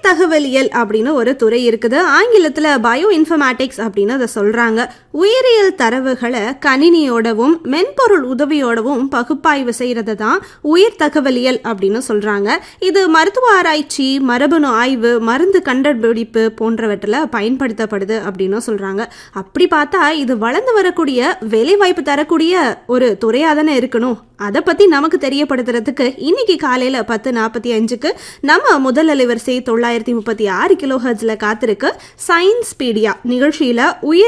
தகவலியல் அப்படின்னு ஒரு துறை இருக்குது ஆங்கிலத்துல பயோ இன்ஃபர்மேட்டிக்ஸ் அப்படின்னு அதை சொல்றாங்க உயிரியல் தரவுகளை கணினியோடவும் மென்பொருள் உதவியோடவும் பகுப்பாய்வு செய்யறது தான் உயிர் தகவலியல் அப்படின்னு சொல்றாங்க இது மருத்துவ ஆராய்ச்சி மரபணு ஆய்வு மருந்து கண்டுபிடிப்பு போன்றவற்றில் பயன்படுத்தப்படுது அப்படின்னு சொல்றாங்க அப்படி பார்த்தா இது வளர்ந்து வரக்கூடிய வேலைவாய்ப்பு தரக்கூடிய ஒரு துறையாக தானே இருக்கணும் அதை பத்தி நமக்கு தெரியப்படுத்துறதுக்கு இன்னைக்கு காலையில பத்து நாற்பத்தி அஞ்சுக்கு நம்ம முதல் அலைவரிசை தொள்ளாயிரத்தி முப்பத்தி ஆறு கிலோ ஹர்ட்ஸ்ல காத்திருக்கு சயின்ஸ் பீடியா நிகழ்ச்சியில உயிர்